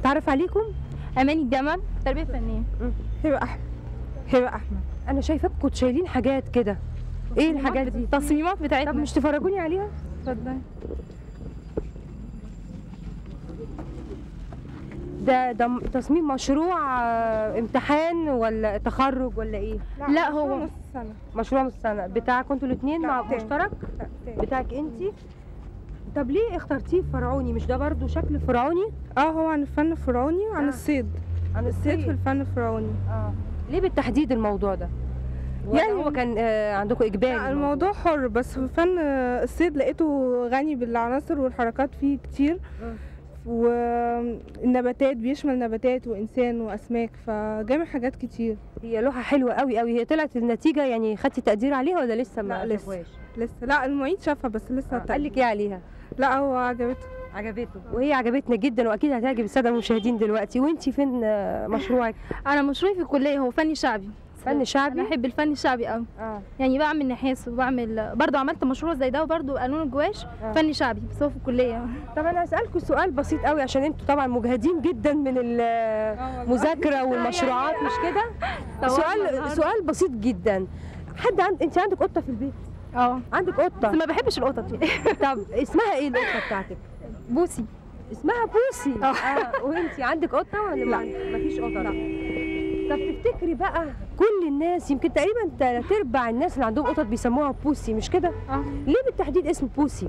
اتعرف عليكم اماني الجمل تربيه فنيه هبه احمد هبه احمد انا شايفاكم كنتوا شايلين حاجات كده ايه الحاجات دي التصميمات بتاعتنا طب مش تفرجوني عليها اتفضلي ده ده م- تصميم مشروع آه، امتحان ولا تخرج ولا ايه لا هو نص سنة مشروع نص سنه بتاعكم انتوا الاثنين مع تاني. مشترك بتاعك انت طب ليه اخترتيه فرعوني مش ده برضو شكل فرعوني اه هو عن الفن الفرعوني وعن آه. الصيد عن الصيد في الفن الفرعوني اه ليه بالتحديد الموضوع ده يعني يعني هو كان آه عندكم اجباري لا الموضوع حر بس في فن آه، الصيد لقيته غني بالعناصر والحركات فيه كتير والنباتات بيشمل نباتات وانسان واسماك فجامع حاجات كتير هي لوحه حلوه قوي قوي هي طلعت النتيجه يعني خدتي تقدير عليها ولا لسه ما لا، لسه. شافوهاش؟ لسه لا المعيد شافها بس لسه قال لك ايه عليها لا هو عجبته عجبته وهي عجبتنا جدا واكيد هتعجب الساده المشاهدين دلوقتي وانتي فين آه، مشروعك انا مشروعي في الكليه هو فني شعبي فن شعبي انا احب الفن الشعبي قوي اه يعني بعمل نحاس وبعمل برضه عملت مشروع زي ده وبرضه قانون الجواش آه. فني شعبي بس هو في الكليه طب انا هسالكم سؤال بسيط قوي عشان انتوا طبعا مجهدين جدا من المذاكره والمشروعات مش كده سؤال سؤال بسيط جدا حد عند انت عندك قطه في البيت اه عندك قطه بس ما بحبش القطط طب اسمها ايه القطه بتاعتك بوسي اسمها بوسي اه وانتي عندك قطه ولا لا. ما مفيش قطه لا طب تفتكري بقى كل الناس يمكن تقريبا تلات ارباع الناس اللي عندهم قطط بيسموها بوسي مش كده؟ اه ليه بالتحديد اسم بوسي؟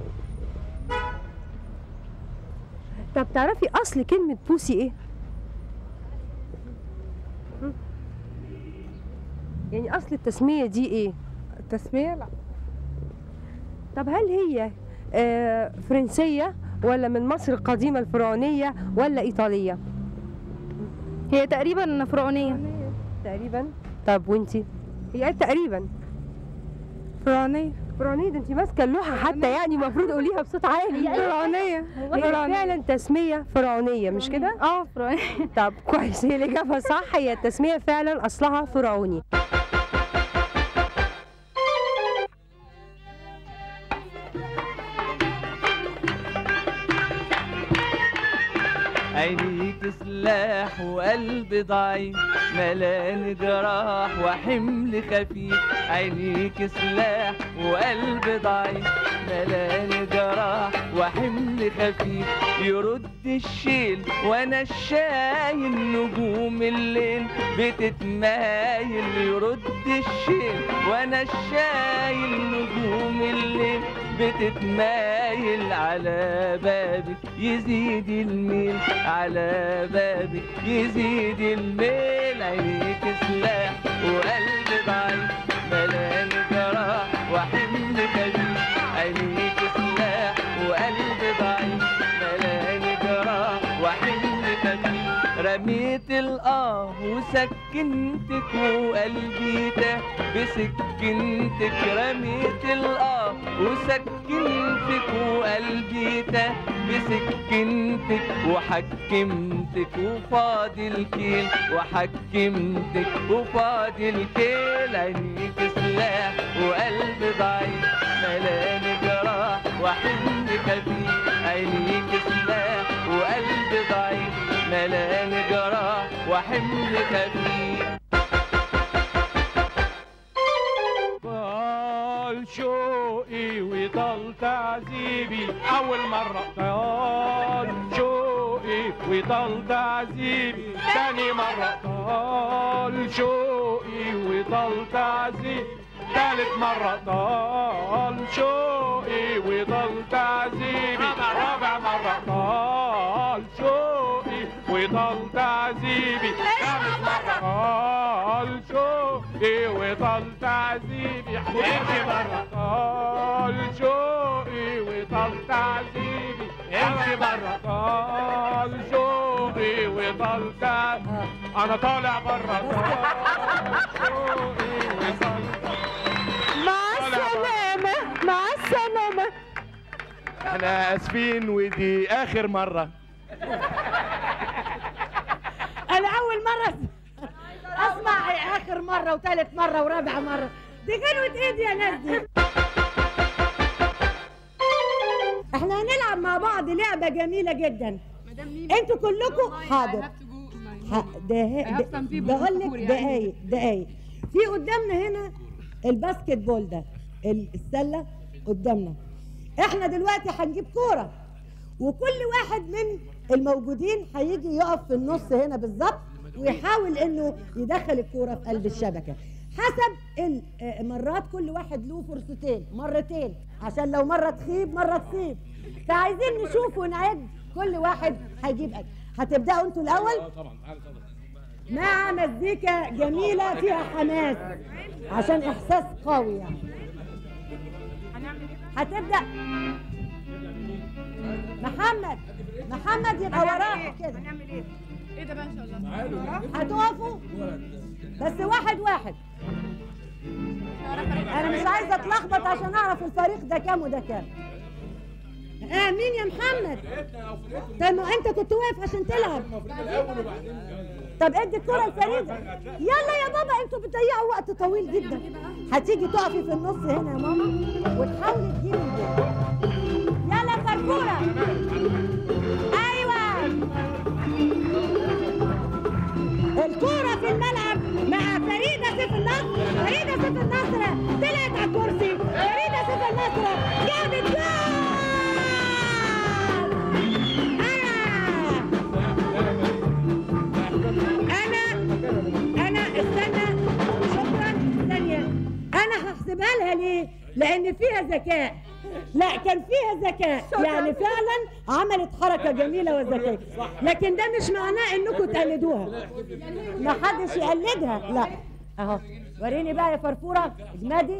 طب تعرفي اصل كلمه بوسي ايه؟ هم؟ يعني اصل التسميه دي ايه؟ التسمية لا طب هل هي آه فرنسيه ولا من مصر القديمه الفرعونيه ولا ايطاليه؟ هي تقريبا فرعونيه تقريبا طب وانتي هي قالت تقريبا فرعونية فرعونية ده انت ماسكه اللوحه حتى يعني المفروض قوليها بصوت عالي فرعونية هي فعلا تسميه فرعونيه مش كده اه فرعونيه طب كويس هي الاجابه صح هي التسميه فعلا اصلها فرعوني عينيك سلاح وقلب ضعيف ملان جراح وحمل خفيف عينيك سلاح وقلب ضعيف ملان جراح وحمل خفيف يرد الشيل وانا الشايل نجوم الليل بتتمايل يرد الشيل وانا الشايل نجوم الليل بتتمايل على بابك يزيد الميل على بابك يزيد الميل عينيك سلاح وقلب ضعيف ملان جراح وحمل خفيف عينيك سلاح وقلب ضعيف ملان جراح وحمل خفيف رميت الآه وسكنتك وقلبي تاه بسكنتك رميت الآه وسكنتك وقلبي تاه بسكنتك وحكمتك وفاضي الكيل وحكمتك وفاضي الكيل عينيك سلاح وقلب ضعيف ملان جراح وحمل خفيف عينيك سلاح وقلب ضعيف ملان جراح وحمل خفيف طال شوقي وطال تعذيبي أول مرة طال شوقي وطال تعذيبي تاني مرة طال شوقي وطال تعذيبي تالت مرة طال شوقي وطال تعذيبي رابع مرة طال شوقي وطال تعذيبي خامس مرة طال شوقي وطال تعذيبي امشي مرة طال شوقي وطال تعذيبي امشي مرة طال شوقي وطال تعذيبي انا طالع برا طال شوقي وطال مع السلامه مع السلامه احنا اسفين ودي اخر مرة انا اول مره اسمع اخر مره وثالث مره ورابع مره دي غنوة ايدي يا ناس دي احنا هنلعب مع بعض لعبه جميله جدا انتوا كلكم حاضر ح- ده I have some people بقول لك بخور يعني. دقايق دقايق في قدامنا هنا الباسكت بول ده ال- السله قدامنا احنا دلوقتي هنجيب كوره وكل واحد من الموجودين هيجي يقف في النص هنا بالظبط ويحاول انه يدخل الكوره في قلب الشبكه حسب المرات كل واحد له فرصتين مرتين عشان لو مره تخيب مره تصيب فعايزين نشوف ونعد كل واحد هيجيب قد هتبداوا انتوا الاول طبعا تعالى اتفضل مع مزيكا جميله فيها حماس عشان احساس قوي يعني هتبدا محمد محمد يبقى وراك كده هنعمل ايه؟ ايه ده بقى ان شاء الله؟ هتقفوا بس واحد واحد انا مش عايزه اتلخبط عشان اعرف الفريق ده كام وده كام اه مين يا محمد طب ما انت كنت واقف عشان تلعب طب ادي الكره لفريده يلا يا بابا انتوا بتضيعوا وقت طويل جدا هتيجي تقفي في النص هنا يا ماما وتحاولي تجيبي الجول يلا فرفوره ايوه الكرة في الملعب مع فريدة سيف النصر فريدة سيف النصر طلعت على الكرسي فريدة سيف النصر جابت جول أنا أنا أنا استنى شكرا ثانية أنا هحسبها لها ليه؟ لأن فيها ذكاء لا كان فيها ذكاء يعني فعلا عملت حركة جميلة وذكية لكن ده مش معناه انكم تقلدوها ما حدش يقلدها لا اهو وريني بقى يا فرفورة اجمدي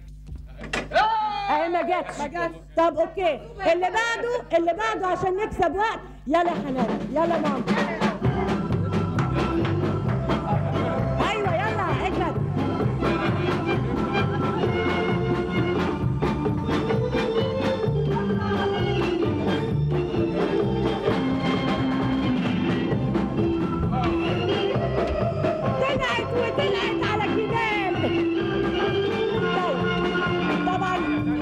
اهي ما جاتش ما جاتش طب اوكي اللي بعده اللي بعده عشان نكسب وقت يلا يا حنان يلا ماما ايوه يلا اجمد طلعت وطلعت على الجبال طيب طبعا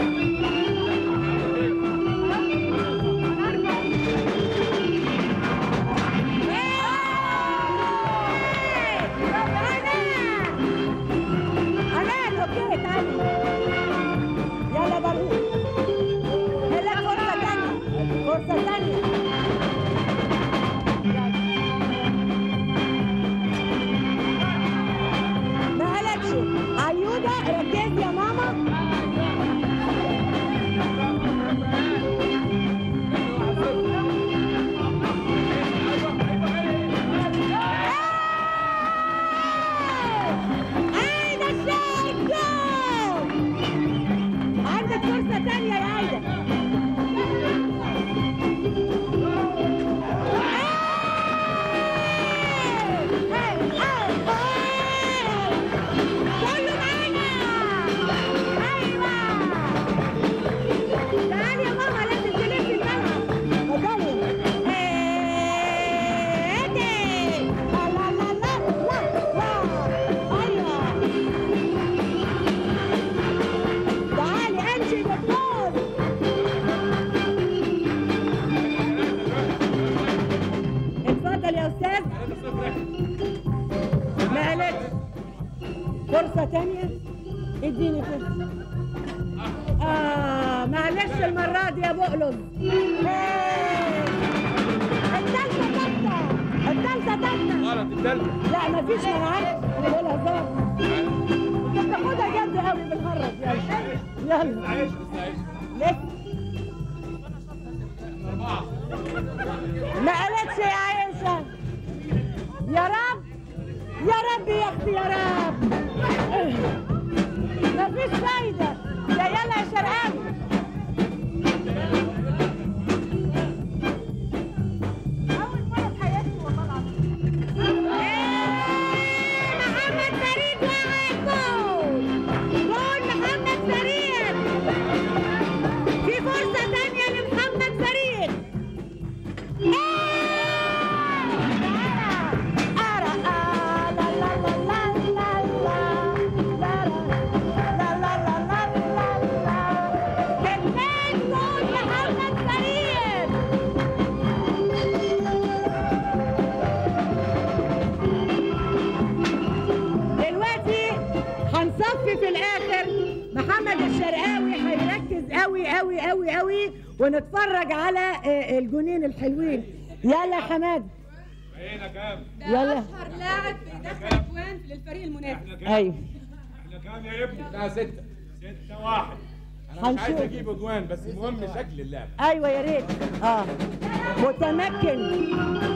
حنان اوكي تعالي يلا بروح هلا فرصة تانية فرصة تانية ما قالكش عيودة ركز يا ماما عايدة الشايك جول عندك فرصة تانية يا عايدة كله معانا ايوه تعالي يا ماما لازم تلفي الملعب اتفضلي ايه لا لا لا لا لا لا ايوه تعالي امشي دكتور اتفضل يا استاذ ما قالتش فرصة تانية اديني فرصة آه معلش المرة دي يا بقلص إيه. التالتة تالتة التالتة تالتة غلط التالتة لا مفيش منعات انا بقول هزار انت بتاخدها جد قوي بالهرج يلا يلا لسه ما قالتش يا عائشة يا رب يا رب يا اختي يا رب مفيش فايدة يا يلا يا شرقاوي أول مرة في حياتي والله العظيم إيه، محمد فريد وقع جول جول محمد فريد في فرصة تانية لمحمد فريد لا لا لا لا لا لا لا لا لا ونتفرج على آه، الجونين الحلوين يلا يا حماد بقينا كام؟ يلا اشهر لاعب بيدخل اجوان للفريق المنافس ايوه احنا كام يا ابني؟ لا ستة ستة واحد انا مش عايز هنشوف. اجيب اجوان بس المهم شكل اللعب ايوه يا ريت اه متمكن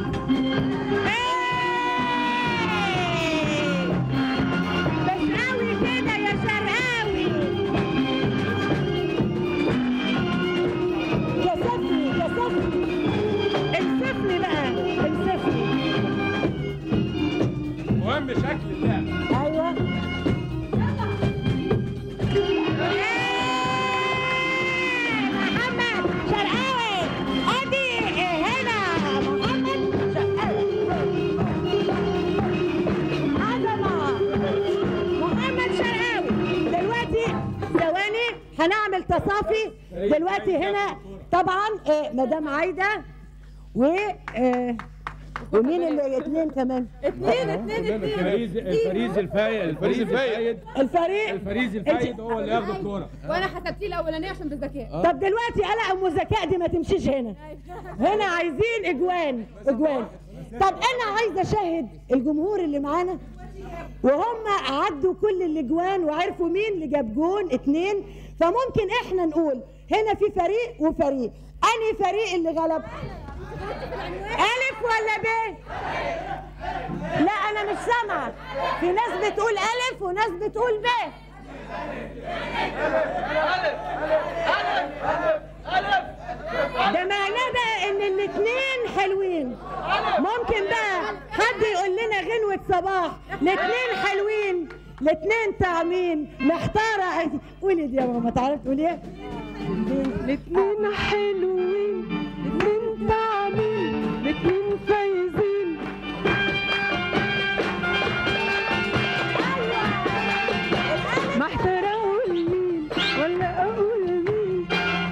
شرقاوي كده يا شرقاوي كسفني كسفني انسفني بقى انسفني المهم شكل اللعب ايوه محمد شرقاوي ادي هنا محمد شرقاوي عظمه محمد شرقاوي دلوقتي ثواني هنعمل تصافي دلوقتي هنا طبعا آه، مدام عايده و آه، ومين اللي اتنين كمان اتنين اتنين اتنين الفريز الفريز الفايد الفريز الفايد الفريق الفريز الفايد هو اللي ياخد الكوره وانا حسبتيه الاولانيه عشان بذكاء طب دلوقتي قلق ام ذكاء دي ما تمشيش هنا هنا عايزين اجوان اجوان طب انا عايزه اشاهد الجمهور اللي معانا وهم عدوا كل الاجوان وعرفوا مين اللي جاب جون اتنين فممكن احنا نقول هنا في فريق وفريق انهي فريق اللي غلب الف ولا ب لا انا مش سامعه في ناس بتقول الف وناس بتقول ب ده معناه بقى ان الاتنين حلوين ممكن بقى حد يقول لنا غنوة صباح الاتنين حلوين الاتنين طعمين محتارة قولي دي يا ماما تعرف تقولي ايه؟ الاتنين حلوين الاتنين طعمين الاتنين فايزين محتارة اقول مين ولا اقول مين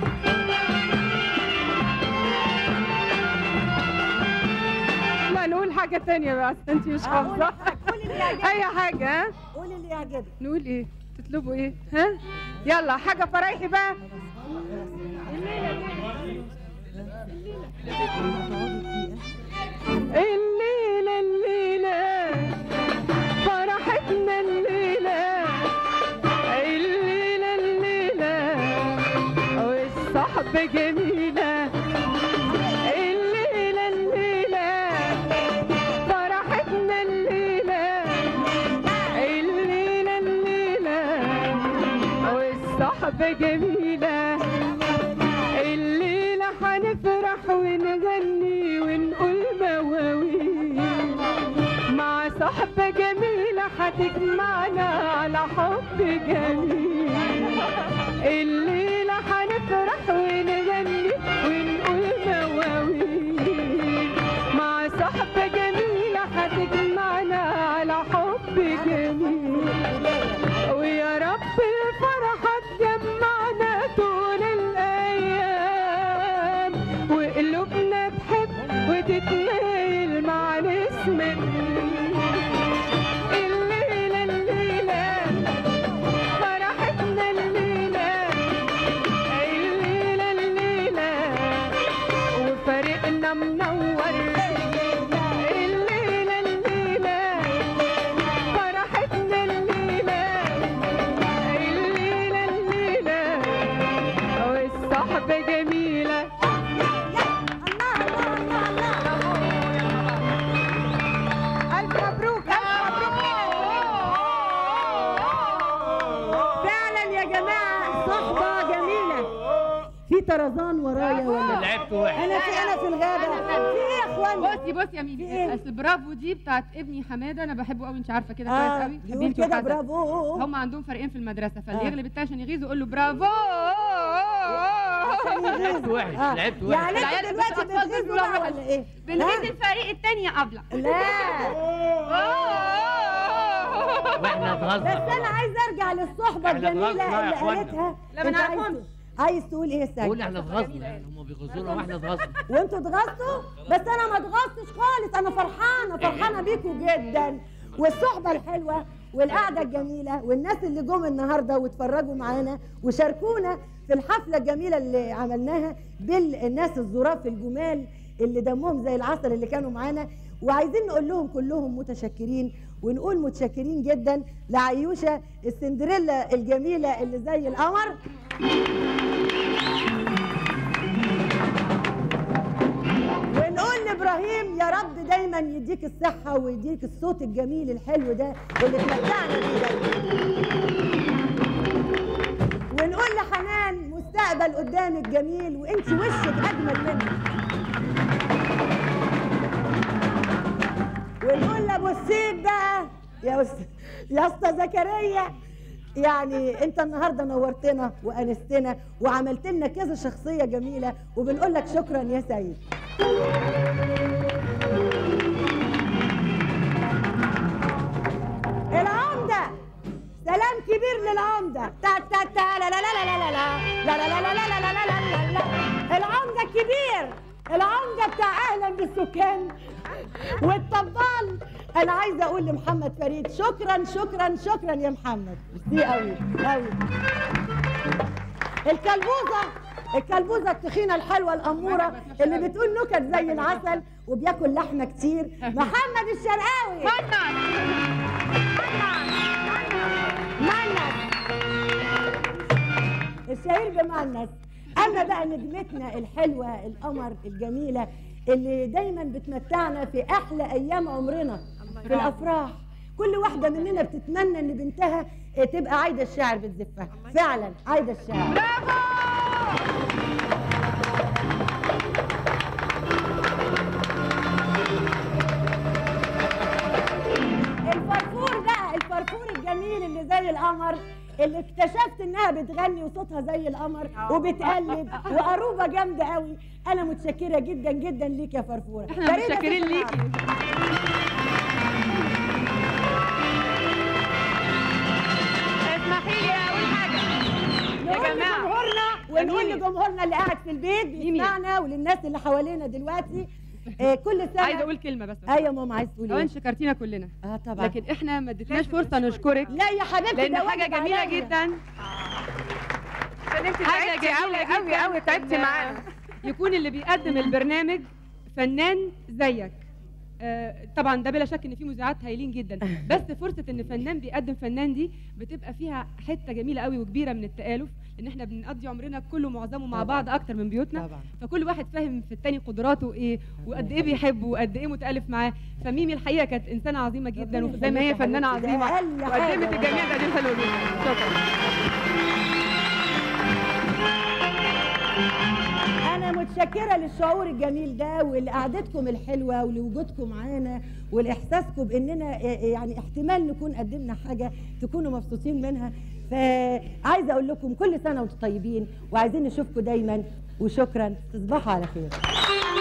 لا نقول حاجة تانية بس انت مش حافظة اي حاجة ها قولي اللي يعجبك نقول ايه تطلبوا ايه ها يلا حاجة فرايحي بقى الليلة الليلة فرحتنا الليلة الليلة الليلة والصحبة جميلة الليلة الليلة فرحتنا الليلة الليلة الليلة والصحبة جميلة الليلة هنفرح ونغني ونقول مواويل مع صحبة جميلة هتجمعنا على حب جميل الليلة هنفرح ونغني ونقول مواويل مع صحبة جميلة هتجمعنا على حب جميل ويا رب الفرحة تجمعنا طول الأيام وقلوبنا تحب وتتمايل مع نسمة الليلة الليلة فرحتنا الليلة الليلة الليلة وفريقنا منور الليلة الليلة فرحتنا الليلة الليلة الليلة والصحبة جميلة ألف مبروك ألف فعلا يا جماعة صحبة جميلة في طرزان ورايا ولا لعبت واحد. انا في انا في الغابة في ايه يا اخوانا بصي بصي يا ميمي اصل برافو دي بتاعت ابني حماده انا بحبه قوي انت عارفه كده آه، كويس قوي بيقول بنته كده حسن. برافو. هم عندهم فريقين في المدرسه فاللي آه. يغلب التاني عشان يغيظ يقول له برافو لعبت وحش آه. لعبت وحش يعني العيال انتوا دلوقتي بس أطفال بتغيظوا بيقولوا بقى واحد. ولا ايه؟ بنغيظ ها؟ الفريق التاني يا ابله لا واحنا بس اتغصنا انا عايز ارجع للصحبة إحنا الجميلة اتغصنا يا اللي إخوانا. قالتها لا، ما أنت عايز نعرفهمش. تقول- عايز تقول ايه يا قول ساجد؟ احنا اتغصنا يعني هم بيغزونا واحنا اتغصنا وانتوا اتغصتوا بس انا ما اتغصتش خالص انا فرحانه فرحانه بيكم جدا والصحبه الحلوه والقعده الجميله والناس اللي جم النهارده واتفرجوا معانا وشاركونا في الحفله الجميله اللي عملناها بالناس الظراف الجمال اللي دمهم زي العسل اللي كانوا معانا وعايزين نقول لهم كلهم متشكرين ونقول متشكرين جدا لعيوشه السندريلا الجميله اللي زي القمر ونقول لابراهيم يا رب دايما يديك الصحه ويديك الصوت الجميل الحلو ده اللي تمتعنا بيه دايما ونقول لحنان مستقبل قدامك جميل وانت وشك اجمل منه ونقول لابو السيد بقى يا أس... يا اسطى زكريا يعني انت النهارده نورتنا وانستنا وعملت لنا كذا شخصيه جميله وبنقول لك شكرا يا سيد العمده سلام كبير للعمده تا تا تا لا لا لا لا لا لا لا لا لا لا لا لا لا لا لا لا العمده الكبير العمده بتاع اهلا بالسكان والطبال انا عايزه اقول لمحمد فريد شكرا شكرا شكرا يا محمد ميرسي قوي قوي الكلبوزه الكلبوزه التخينه الحلوه الاموره اللي بتقول نكت زي العسل وبياكل لحمه كتير محمد الشرقاوي منس الشهير بمنس اما بقى نجمتنا الحلوه القمر الجميله اللي دايما بتمتعنا في احلى ايام عمرنا في الافراح كل واحده مننا بتتمنى ان بنتها تبقى عايده الشعر بتزفها فعلا عايده الشعر الفرفور بقى الفرفور الجميل اللي زي القمر اللي اكتشفت انها بتغني وصوتها زي القمر وبتقلد وقروبه جامده قوي انا متشكره جدا جدا ليك يا فرفوره احنا فريدة متشكرين تسمع. ليكي اسمحي لي اقول حاجه نقول يا جماعه لجمهورنا ونقول ميمي. لجمهورنا اللي قاعد في البيت بيسمعنا وللناس اللي حوالينا دلوقتي آه كل سنه عايزه اقول كلمه بس ايوه يا ماما عايز تقولي اولا ايه شكرتينا كلنا اه طبعا لكن احنا ما اديتناش فرصه نشكرك لا يا حبيبتي لان ده حاجه واجب جميله عليا. جدا عشان انت حاجه تعبتي جميله قوي قوي جدا قوي تعبتي إن معانا يكون اللي بيقدم البرنامج فنان زيك آه، طبعا ده بلا شك ان في مذيعات هايلين جدا بس فرصه ان فنان بيقدم فنان دي بتبقى فيها حته جميله قوي وكبيره من التالف ان احنا بنقضي عمرنا كله معظمه مع طبعاً. بعض اكتر من بيوتنا طبعا فكل واحد فاهم في التاني قدراته ايه وقد ايه بيحبه وقد ايه متالف معاه فميمي الحقيقه كانت انسانه عظيمه جدا ربنا وزي ما هي يخليك يا فنانه حبيبتي، ده عظيمه أقل حاجة وقدمت الجميع والله. تقديم حلو جدا شكرا انا متشكره للشعور الجميل ده ولقعدتكم الحلوه ولوجودكم معانا ولاحساسكم باننا آه، يعني احتمال نكون قدمنا حاجه تكونوا مبسوطين منها فعايزه اقول لكم كل سنه وانتم طيبين وعايزين نشوفكم دايما وشكرا تصبحوا على خير